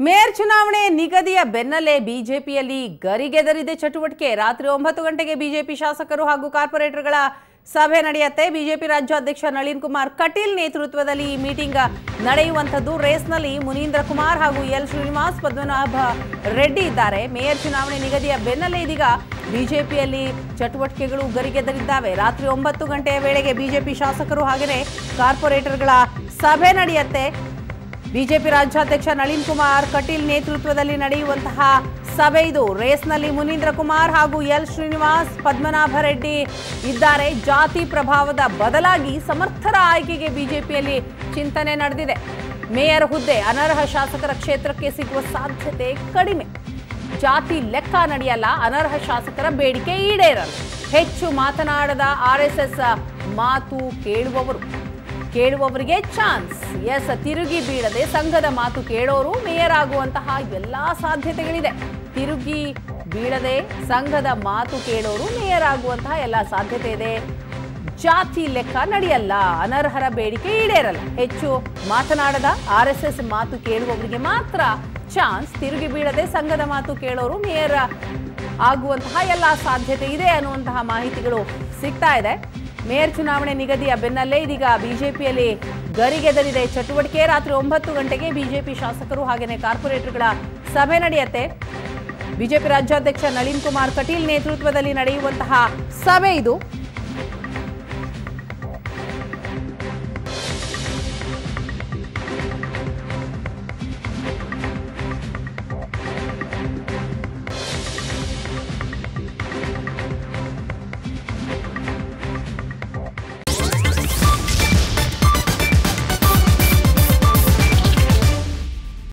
mayor ಚುನಾವಣೆ ನಿಗದಿಯ ಬೆನ್ನಲ್ಲೇ ಬಿಜೆಪಿಯಲ್ಲಿ ಗರಿಗೆದರಿದೆ ಚಟುವಟಿಕೆ ರಾತ್ರಿ ಒಂಬತ್ತು ಗಂಟೆಗೆ ಬಿಜೆಪಿ ಶಾಸಕರು ಹಾಗೂ ಕಾರ್ಪೊರೇಟರ್ಗಳ ಸಭೆ ನಡೆಯುತ್ತೆ ಬಿಜೆಪಿ ರಾಜ್ಯಾಧ್ಯಕ್ಷ ನಳಿನ್ ಕುಮಾರ್ ಕಟೀಲ್ ನೇತೃತ್ವದಲ್ಲಿ ಈ ಮೀಟಿಂಗ್ ನಡೆಯುವಂಥದ್ದು ರೇಸ್ನಲ್ಲಿ ಮುನೀಂದ್ರ ಕುಮಾರ್ ಹಾಗೂ ಎಲ್ ಶ್ರೀನಿವಾಸ್ ಪದ್ಮನಾಭ ರೆಡ್ಡಿ ಇದ್ದಾರೆ ಮೇಯರ್ ಚುನಾವಣೆ ನಿಗದಿಯ ಬೆನ್ನಲ್ಲೇ ಇದೀಗ ಬಿಜೆಪಿಯಲ್ಲಿ ಚಟುವಟಿಕೆಗಳು ಗರಿಗೆದರಿದ್ದಾವೆ ರಾತ್ರಿ ಒಂಬತ್ತು ಗಂಟೆಯ ವೇಳೆಗೆ ಬಿಜೆಪಿ ಶಾಸಕರು ಹಾಗೆಯೇ ಕಾರ್ಪೊರೇಟರ್ಗಳ ಸಭೆ ನಡೆಯುತ್ತೆ ಬಿಜೆಪಿ ರಾಜ್ಯಾಧ್ಯಕ್ಷ ನಳಿನ್ ಕುಮಾರ್ ಕಟೀಲ್ ನೇತೃತ್ವದಲ್ಲಿ ನಡೆಯುವಂತಹ ಸಭೆ ಇದು ರೇಸ್ನಲ್ಲಿ ಮುನೀಂದ್ರ ಕುಮಾರ್ ಹಾಗೂ ಎಲ್ ಶ್ರೀನಿವಾಸ್ ಪದ್ಮನಾಭ ರೆಡ್ಡಿ ಇದ್ದಾರೆ ಜಾತಿ ಪ್ರಭಾವದ ಬದಲಾಗಿ ಸಮರ್ಥರ ಆಯ್ಕೆಗೆ ಬಿಜೆಪಿಯಲ್ಲಿ ಚಿಂತನೆ ನಡೆದಿದೆ ಮೇಯರ್ ಹುದ್ದೆ ಅನರ್ಹ ಶಾಸಕರ ಕ್ಷೇತ್ರಕ್ಕೆ ಸಿಗುವ ಸಾಧ್ಯತೆ ಕಡಿಮೆ ಜಾತಿ ಲೆಕ್ಕ ನಡೆಯಲ್ಲ ಅನರ್ಹ ಶಾಸಕರ ಬೇಡಿಕೆ ಈಡೇರಲ್ಲ ಹೆಚ್ಚು ಮಾತನಾಡದ ಆರ್ಎಸ್ಎಸ್ ಮಾತು ಕೇಳುವವರು ಕೇಳುವವರಿಗೆ ಚಾನ್ಸ್ ಎಸ್ ತಿರುಗಿ ಬೀಳದೆ ಸಂಘದ ಮಾತು ಕೇಳೋರು ಮೇಯರ್ ಆಗುವಂತಹ ಎಲ್ಲಾ ಸಾಧ್ಯತೆಗಳಿದೆ ತಿರುಗಿ ಬೀಳದೆ ಸಂಘದ ಮಾತು ಕೇಳೋರು ಮೇಯರ್ ಆಗುವಂತಹ ಎಲ್ಲ ಸಾಧ್ಯತೆ ಇದೆ ಜಾತಿ ಲೆಕ್ಕ ನಡೆಯಲ್ಲ ಅನರ್ಹರ ಬೇಡಿಕೆ ಈಡೇರಲ್ಲ ಹೆಚ್ಚು ಮಾತನಾಡದ ಆರ್ ಎಸ್ ಎಸ್ ಮಾತು ಕೇಳುವವರಿಗೆ ಮಾತ್ರ ಚಾನ್ಸ್ ತಿರುಗಿ ಬೀಳದೆ ಸಂಘದ ಮಾತು ಕೇಳೋರು ಮೇಯರ್ ಆಗುವಂತಹ ಎಲ್ಲ ಸಾಧ್ಯತೆ ಇದೆ ಅನ್ನುವಂತಹ ಮಾಹಿತಿಗಳು ಸಿಗ್ತಾ ಇದೆ ಮೇಯರ್ ಚುನಾವಣೆ ನಿಗದಿಯ ಬೆನ್ನಲ್ಲೇ ಇದೀಗ ಬಿಜೆಪಿಯಲ್ಲಿ ಗರಿಗೆದರಿದೆ ಚಟುವಟಿಕೆ ರಾತ್ರಿ ಒಂಬತ್ತು ಗಂಟೆಗೆ ಬಿಜೆಪಿ ಶಾಸಕರು ಹಾಗೆಯೇ ಕಾರ್ಪೊರೇಟರ್ಗಳ ಸಭೆ ನಡೆಯುತ್ತೆ ಬಿಜೆಪಿ ರಾಜ್ಯಾಧ್ಯಕ್ಷ ನಳಿನ್ ಕುಮಾರ್ ಕಟೀಲ್ ನೇತೃತ್ವದಲ್ಲಿ ನಡೆಯುವಂತಹ ಸಭೆ ಇದು